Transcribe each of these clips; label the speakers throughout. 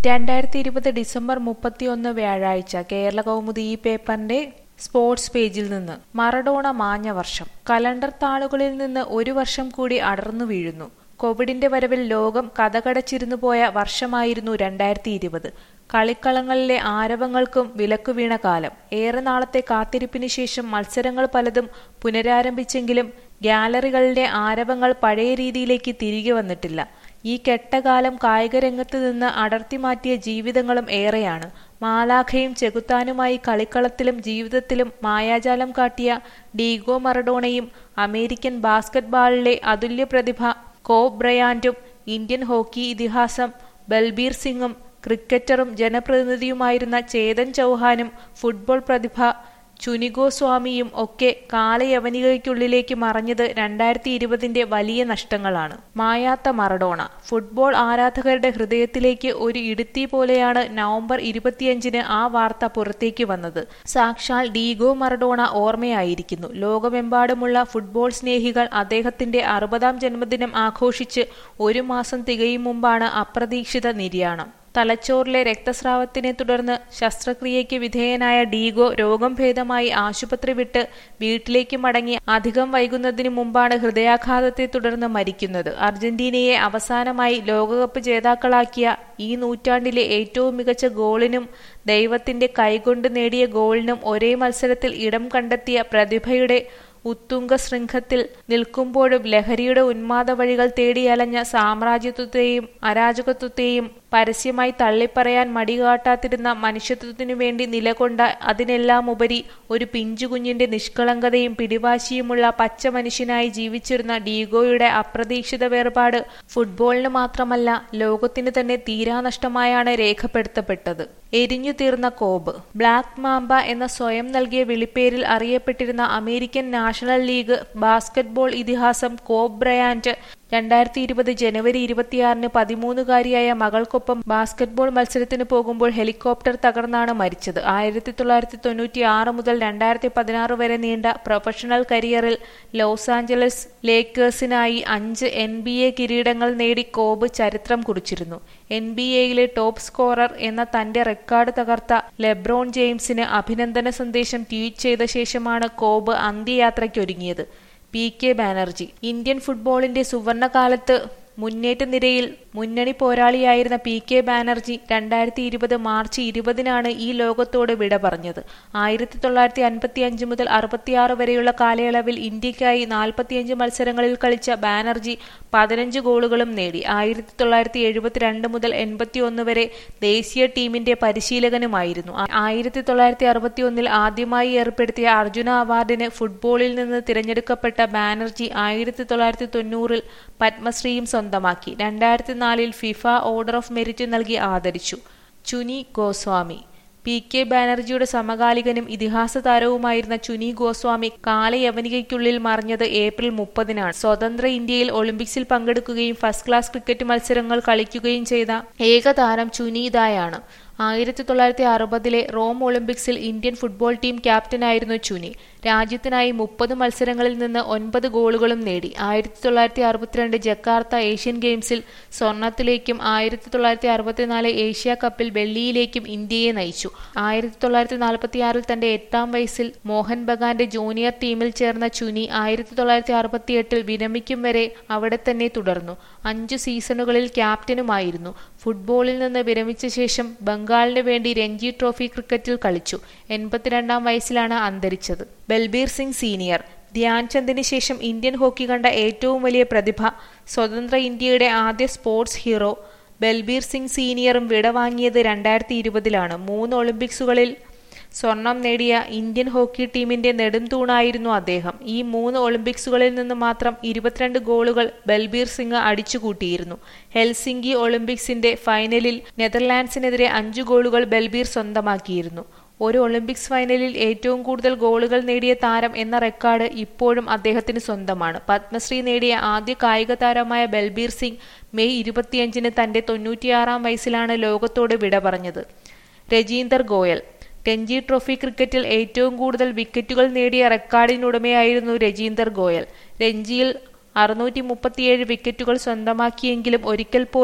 Speaker 1: രണ്ടായിരത്തി ഇരുപത് ഡിസംബർ മുപ്പത്തിയൊന്ന് വ്യാഴാഴ്ച കേരള കൗമുദി ഈ പേപ്പറിന്റെ സ്പോർട്സ് പേജിൽ നിന്ന് മറഡോണ മാഞ്ഞ വർഷം കലണ്ടർ താളുകളിൽ നിന്ന് ഒരു വർഷം കൂടി അടർന്നു വീഴുന്നു കോവിഡിന്റെ വരവിൽ ലോകം കഥകടച്ചിരുന്നു പോയ വർഷമായിരുന്നു രണ്ടായിരത്തി ഇരുപത് കളിക്കളങ്ങളിലെ ആരവങ്ങൾക്കും വിലക്കു വീണ കാലം ഏറെ നാളത്തെ കാത്തിരിപ്പിന് ശേഷം മത്സരങ്ങൾ പലതും പുനരാരംഭിച്ചെങ്കിലും ഗ്യാലറികളിലെ ആരവങ്ങൾ പഴയ രീതിയിലേക്ക് തിരികെ വന്നിട്ടില്ല ഈ കെട്ടകാലം കായികരംഗത്ത് നിന്ന് അടർത്തിമാറ്റിയ ജീവിതങ്ങളും ഏറെയാണ് മാലാഖയും ചെകുത്താനുമായി കളിക്കളത്തിലും ജീവിതത്തിലും മായാജാലം കാട്ടിയ ഡീഗോ മറഡോണയും അമേരിക്കൻ ബാസ്കറ്റ്ബാളിലെ അതുല്യ പ്രതിഭ കോബ് ബ്രയാൻഡും ഇന്ത്യൻ ഹോക്കി ഇതിഹാസം ബൽബീർ സിംഗും ക്രിക്കറ്ററും ജനപ്രതിനിധിയുമായിരുന്ന ചേതൻ ചൗഹാനും ഫുട്ബോൾ പ്രതിഭ ചുനിഗോ സ്വാമിയും ഒക്കെ കാലയവനികയ്ക്കുള്ളിലേക്ക് മറഞ്ഞത് രണ്ടായിരത്തി ഇരുപതിന്റെ വലിയ നഷ്ടങ്ങളാണ് മായാത്ത മറഡോണ ഫുട്ബോൾ ആരാധകരുടെ ഹൃദയത്തിലേക്ക് ഒരു ഇടുത്തി പോലെയാണ് നവംബർ ഇരുപത്തിയഞ്ചിന് ആ വാർത്ത പുറത്തേക്ക് വന്നത് സാക്ഷാൽ ഡീഗോ മറഡോണ ഓർമ്മയായിരിക്കുന്നു ലോകമെമ്പാടുമുള്ള ഫുട്ബോൾ സ്നേഹികൾ അദ്ദേഹത്തിന്റെ അറുപതാം ജന്മദിനം ആഘോഷിച്ച് ഒരു മാസം തികയും മുമ്പാണ് അപ്രതീക്ഷിത നിര്യാണം തലച്ചോറിലെ രക്തസ്രാവത്തിനെ തുടർന്ന് ശസ്ത്രക്രിയയ്ക്ക് വിധേയനായ ഡീഗോ രോഗം ഭേദമായി ആശുപത്രി വിട്ട് വീട്ടിലേക്ക് മടങ്ങി അധികം വൈകുന്നതിനു മുമ്പാണ് ഹൃദയാഘാതത്തെ തുടർന്ന് മരിക്കുന്നത് അർജന്റീനയെ അവസാനമായി ലോകകപ്പ് ജേതാക്കളാക്കിയ ഈ നൂറ്റാണ്ടിലെ ഏറ്റവും മികച്ച ഗോളിനും ദൈവത്തിന്റെ കൈകൊണ്ട് നേടിയ ഗോളിനും ഒരേ മത്സരത്തിൽ ഇടം കണ്ടെത്തിയ പ്രതിഭയുടെ ഉത്തുംഗ ശൃംഖത്തിൽ നിൽക്കുമ്പോഴും ലഹരിയുടെ ഉന്മാദ വഴികൾ തേടിയലഞ്ഞ സാമ്രാജ്യത്വത്തെയും അരാജകത്വത്തെയും പരസ്യമായി തള്ളിപ്പറയാൻ മടികാട്ടാതിരുന്ന മനുഷ്യത്വത്തിനു വേണ്ടി നിലകൊണ്ട അതിനെല്ലാം ഉപരി ഒരു പിഞ്ചുകുഞ്ഞിന്റെ നിഷ്കളങ്കതയും പിടിവാശിയുമുള്ള പച്ച മനുഷ്യനായി ജീവിച്ചിരുന്ന ഡീഗോയുടെ അപ്രതീക്ഷിത വേർപാട് ഫുട്ബോളിന് മാത്രമല്ല ലോകത്തിന് തന്നെ തീരാനഷ്ടമായാണ് രേഖപ്പെടുത്തപ്പെട്ടത് എരിഞ്ഞു തീർന്ന കോബ് ബ്ലാക്ക് മാമ്പ എന്ന സ്വയം നൽകിയ വിളിപ്പേരിൽ അറിയപ്പെട്ടിരുന്ന അമേരിക്കൻ നാഷണൽ ലീഗ് ബാസ്കറ്റ്ബോൾ ഇതിഹാസം കോബ് ബ്രയാന്റ് രണ്ടായിരത്തി ഇരുപത് ജനുവരി ഇരുപത്തിയാറിന് പതിമൂന്നുകാരിയായ മകൾക്കൊപ്പം ബാസ്കറ്റ്ബോൾ മത്സരത്തിന് പോകുമ്പോൾ ഹെലികോപ്റ്റർ തകർന്നാണ് മരിച്ചത് ആയിരത്തി തൊള്ളായിരത്തി തൊണ്ണൂറ്റി ആറ് മുതൽ രണ്ടായിരത്തി പതിനാറ് വരെ നീണ്ട പ്രൊഫഷണൽ കരിയറിൽ ലോസ് ആഞ്ചലസ് ലേക്കേഴ്സിനായി അഞ്ച് എൻ ബി എ കിരീടങ്ങൾ നേടി കോബ് ചരിത്രം കുറിച്ചിരുന്നു എൻ ബി എയിലെ ടോപ്പ് സ്കോറർ എന്ന തന്റെ റെക്കോർഡ് തകർത്ത ലെബ്രോൺ ജെയിംസിന് അഭിനന്ദന സന്ദേശം ട്വീറ്റ് ചെയ്ത ശേഷമാണ് കോബ് അന്ത്യയാത്രയ്ക്കൊരുങ്ങിയത് പി കെ ബാനർജി ഇന്ത്യൻ ഫുട്ബോളിന്റെ സുവർണകാലത്ത് മുന്നേറ്റ നിരയിൽ മുന്നണി പോരാളിയായിരുന്ന പി കെ ബാനർജി രണ്ടായിരത്തി ഇരുപത് മാർച്ച് ഇരുപതിനാണ് ഈ ലോകത്തോട് വിട പറഞ്ഞത് ആയിരത്തി തൊള്ളായിരത്തി അൻപത്തി അഞ്ച് മുതൽ അറുപത്തിയാറ് വരെയുള്ള കാലയളവിൽ ഇന്ത്യക്കായി നാൽപ്പത്തിയഞ്ച് മത്സരങ്ങളിൽ കളിച്ച ബാനർജി പതിനഞ്ച് ഗോളുകളും നേടി ആയിരത്തി തൊള്ളായിരത്തി എഴുപത്തിരണ്ട് മുതൽ എൺപത്തി ഒന്ന് വരെ ദേശീയ ടീമിന്റെ പരിശീലകനുമായിരുന്നു ആയിരത്തി തൊള്ളായിരത്തി അറുപത്തി ഒന്നിൽ ആദ്യമായി ഏർപ്പെടുത്തിയ അർജുന അവാർഡിന് ഫുട്ബോളിൽ നിന്ന് തിരഞ്ഞെടുക്കപ്പെട്ട ബാനർജി ആയിരത്തി തൊള്ളായിരത്തി തൊണ്ണൂറിൽ പത്മശ്രീയും സ്വന്തമാക്കി രണ്ടായിരത്തി നാലിൽ ഫിഫ ഓർഡർ ഓഫ് മെരിറ്റ് നൽകി ആദരിച്ചു ചുനി ഗോസ്വാമി പി കെ ബാനർജിയുടെ സമകാലികനും ഇതിഹാസ താരവുമായിരുന്ന ചുനി ഗോസ്വാമി കാലയവനികയ്ക്കുള്ളിൽ മറിഞ്ഞത് ഏപ്രിൽ മുപ്പതിനാണ് സ്വതന്ത്ര ഇന്ത്യയിൽ ഒളിമ്പിക്സിൽ പങ്കെടുക്കുകയും ഫസ്റ്റ് ക്ലാസ് ക്രിക്കറ്റ് മത്സരങ്ങൾ കളിക്കുകയും ചെയ്ത ഏക താരം ചുനീദായാണ് ആയിരത്തി തൊള്ളായിരത്തി അറുപതിലെ റോം ഒളിമ്പിക്സിൽ ഇന്ത്യൻ ഫുട്ബോൾ ടീം ക്യാപ്റ്റനായിരുന്നു ചുനി രാജ്യത്തിനായി മുപ്പത് മത്സരങ്ങളിൽ നിന്ന് ഒൻപത് ഗോളുകളും നേടി ആയിരത്തി തൊള്ളായിരത്തി അറുപത്തിരണ്ട് ജക്കാർത്ത ഏഷ്യൻ ഗെയിംസിൽ സ്വർണത്തിലേക്കും ആയിരത്തി തൊള്ളായിരത്തി അറുപത്തിനാല് ഏഷ്യ കപ്പിൽ വെള്ളിയിലേക്കും ഇന്ത്യയെ നയിച്ചു ആയിരത്തി തൊള്ളായിരത്തി നാൽപ്പത്തിയാറിൽ തന്റെ എട്ടാം വയസ്സിൽ മോഹൻ ബഗാന്റെ ജൂനിയർ ടീമിൽ ചേർന്ന ചുനി ആയിരത്തി തൊള്ളായിരത്തി അറുപത്തിയെട്ടിൽ വിരമിക്കും വരെ അവിടെ തന്നെ തുടർന്നു അഞ്ചു സീസണുകളിൽ ക്യാപ്റ്റനുമായിരുന്നു ഫുട്ബോളിൽ നിന്ന് വിരമിച്ച ശേഷം ബംഗാളിന് വേണ്ടി രഞ്ജി ട്രോഫി ക്രിക്കറ്റിൽ കളിച്ചു എൺപത്തിരണ്ടാം വയസ്സിലാണ് അന്തരിച്ചത് ബൽബീർ സിംഗ് സീനിയർ ധ്യാൻചന്ദിന് ശേഷം ഇന്ത്യൻ ഹോക്കി കണ്ട ഏറ്റവും വലിയ പ്രതിഭ സ്വതന്ത്ര ഇന്ത്യയുടെ ആദ്യ സ്പോർട്സ് ഹീറോ ബൽബീർ സിംഗ് സീനിയറും വിടവാങ്ങിയത് രണ്ടായിരത്തി ഇരുപതിലാണ് മൂന്ന് ഒളിമ്പിക്സുകളിൽ സ്വർണം നേടിയ ഇന്ത്യൻ ഹോക്കി ടീമിന്റെ നെടുംതൂണായിരുന്നു അദ്ദേഹം ഈ മൂന്ന് ഒളിമ്പിക്സുകളിൽ നിന്ന് മാത്രം ഇരുപത്തിരണ്ട് ഗോളുകൾ ബൽബീർ സിംഗ് അടിച്ചുകൂട്ടിയിരുന്നു ഹെൽസിംഗി ഒളിമ്പിക്സിന്റെ ഫൈനലിൽ നെതർലാൻഡ്സിനെതിരെ അഞ്ചു ഗോളുകൾ ബൽബീർ സ്വന്തമാക്കിയിരുന്നു ഒരു ഒളിമ്പിക്സ് ഫൈനലിൽ ഏറ്റവും കൂടുതൽ ഗോളുകൾ നേടിയ താരം എന്ന റെക്കോർഡ് ഇപ്പോഴും അദ്ദേഹത്തിന് സ്വന്തമാണ് പത്മശ്രീ നേടിയ ആദ്യ കായിക താരമായ ബൽബീർ സിംഗ് മെയ് ഇരുപത്തിയഞ്ചിന് തന്റെ തൊണ്ണൂറ്റിയാറാം വയസ്സിലാണ് ലോകത്തോട് വിട പറഞ്ഞത് രജീന്ദർ ഗോയൽ രഞ്ജി ട്രോഫി ക്രിക്കറ്റിൽ ഏറ്റവും കൂടുതൽ വിക്കറ്റുകൾ നേടിയ റെക്കോർഡിനുടമയായിരുന്നു രജീന്ദർ ഗോയൽ രഞ്ജിയിൽ അറുന്നൂറ്റി മുപ്പത്തിയേഴ് വിക്കറ്റുകൾ സ്വന്തമാക്കിയെങ്കിലും ഒരിക്കൽ പോലും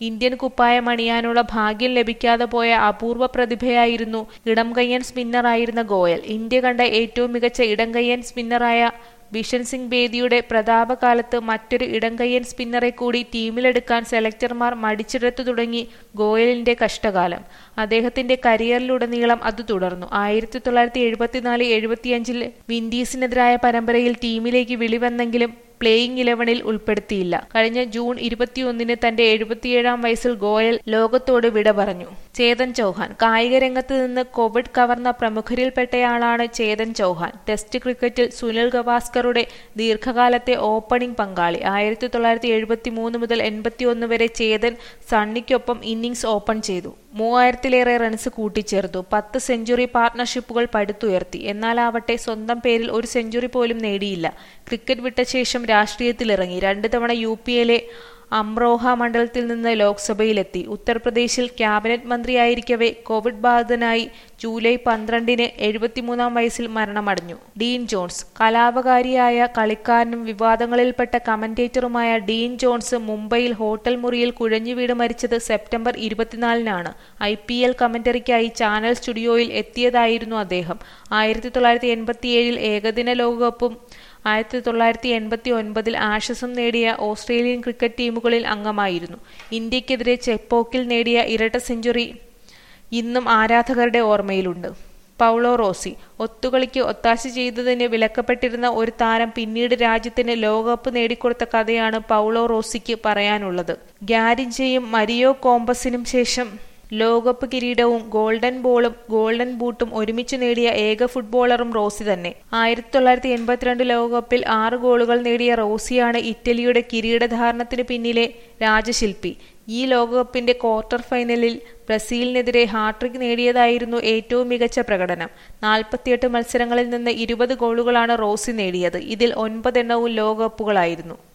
Speaker 1: ഇന്ത്യൻ കുപ്പായം അണിയാനുള്ള ഭാഗ്യം ലഭിക്കാതെ പോയ അപൂർവ പ്രതിഭയായിരുന്നു ഇടംകയ്യൻ സ്പിന്നറായിരുന്ന ഗോയൽ ഇന്ത്യ കണ്ട ഏറ്റവും മികച്ച ഇടംകയ്യൻ സ്പിന്നറായ ബിഷൻ സിംഗ് ബേദിയുടെ പ്രതാപകാലത്ത് മറ്റൊരു ഇടംകയ്യൻ സ്പിന്നറെ കൂടി ടീമിലെടുക്കാൻ സെലക്ടർമാർ മടിച്ചെടുത്തു തുടങ്ങി ഗോയലിന്റെ കഷ്ടകാലം അദ്ദേഹത്തിന്റെ കരിയറിലുടനീളം അത് തുടർന്നു ആയിരത്തി തൊള്ളായിരത്തി എഴുപത്തിനാല് എഴുപത്തിയഞ്ചിൽ വിൻഡീസിനെതിരായ പരമ്പരയിൽ ടീമിലേക്ക് വിളിവന്നെങ്കിലും പ്ലേയിംഗ് ഇലവനിൽ ഉൾപ്പെടുത്തിയില്ല കഴിഞ്ഞ ജൂൺ ഇരുപത്തിയൊന്നിന് തന്റെ എഴുപത്തിയേഴാം വയസ്സിൽ ഗോയൽ ലോകത്തോട് വിട പറഞ്ഞു ചേതൻ ചൗഹാൻ കായിക രംഗത്ത് നിന്ന് കോവിഡ് കവർന്ന പ്രമുഖരിൽപ്പെട്ടയാളാണ് ചേതൻ ചൗഹാൻ ടെസ്റ്റ് ക്രിക്കറ്റിൽ സുനിൽ ഗവാസ്കറുടെ ദീർഘകാലത്തെ ഓപ്പണിംഗ് പങ്കാളി ആയിരത്തി തൊള്ളായിരത്തി എഴുപത്തി മൂന്ന് മുതൽ എൺപത്തിയൊന്ന് വരെ ചേതൻ സണ്ണിക്കൊപ്പം ഇന്നിംഗ്സ് ഓപ്പൺ ചെയ്തു മൂവായിരത്തിലേറെ റൺസ് കൂട്ടിച്ചേർത്തു പത്ത് സെഞ്ചുറി പാർട്ണർഷിപ്പുകൾ പടുത്തുയർത്തി എന്നാലാവട്ടെ സ്വന്തം പേരിൽ ഒരു സെഞ്ചുറി പോലും നേടിയില്ല ക്രിക്കറ്റ് വിട്ട ശേഷം രാഷ്ട്രീയത്തിലിറങ്ങി രണ്ട് തവണ യു പി എയിലെ അംറോഹ മണ്ഡലത്തിൽ നിന്ന് ലോക്സഭയിലെത്തി ഉത്തർപ്രദേശിൽ ക്യാബിനറ്റ് മന്ത്രിയായിരിക്കവെ കോവിഡ് ബാധിതനായി ജൂലൈ പന്ത്രണ്ടിന് എഴുപത്തിമൂന്നാം വയസ്സിൽ മരണമടഞ്ഞു ഡീൻ ജോൺസ് കലാപകാരിയായ കളിക്കാരനും വിവാദങ്ങളിൽപ്പെട്ട കമന്റേറ്ററുമായ ഡീൻ ജോൺസ് മുംബൈയിൽ ഹോട്ടൽ മുറിയിൽ കുഴഞ്ഞു വീട് മരിച്ചത് സെപ്റ്റംബർ ഇരുപത്തിനാലിനാണ് ഐ പി എൽ കമന്ററിക്കായി ചാനൽ സ്റ്റുഡിയോയിൽ എത്തിയതായിരുന്നു അദ്ദേഹം ആയിരത്തി തൊള്ളായിരത്തി എൺപത്തിയേഴിൽ ഏകദിന ലോകകപ്പും ആയിരത്തി തൊള്ളായിരത്തി എൺപത്തി ഒൻപതിൽ ആഷസും നേടിയ ഓസ്ട്രേലിയൻ ക്രിക്കറ്റ് ടീമുകളിൽ അംഗമായിരുന്നു ഇന്ത്യക്കെതിരെ ചെപ്പോക്കിൽ നേടിയ ഇരട്ട സെഞ്ചുറി ഇന്നും ആരാധകരുടെ ഓർമ്മയിലുണ്ട് പൗളോ റോസി ഒത്തുകളിക്ക് ഒത്താശ ചെയ്തതിന് വിലക്കപ്പെട്ടിരുന്ന ഒരു താരം പിന്നീട് രാജ്യത്തിന് ലോകകപ്പ് നേടിക്കൊടുത്ത കഥയാണ് പൗളോ റോസിക്ക് പറയാനുള്ളത് ഗ്യാരിഞ്ചയും മരിയോ കോമ്പസിനും ശേഷം ലോകകപ്പ് കിരീടവും ഗോൾഡൻ ബോളും ഗോൾഡൻ ബൂട്ടും ഒരുമിച്ച് നേടിയ ഏക ഫുട്ബോളറും റോസി തന്നെ ആയിരത്തി തൊള്ളായിരത്തി എൺപത്തിരണ്ട് ലോകകപ്പിൽ ആറ് ഗോളുകൾ നേടിയ റോസിയാണ് ഇറ്റലിയുടെ കിരീടധാരണത്തിന് പിന്നിലെ രാജശില്പി ഈ ലോകകപ്പിന്റെ ക്വാർട്ടർ ഫൈനലിൽ ബ്രസീലിനെതിരെ ഹാട്രിക് നേടിയതായിരുന്നു ഏറ്റവും മികച്ച പ്രകടനം നാൽപ്പത്തിയെട്ട് മത്സരങ്ങളിൽ നിന്ന് ഇരുപത് ഗോളുകളാണ് റോസി നേടിയത് ഇതിൽ ഒൻപതെണ്ണവും ലോകകപ്പുകളായിരുന്നു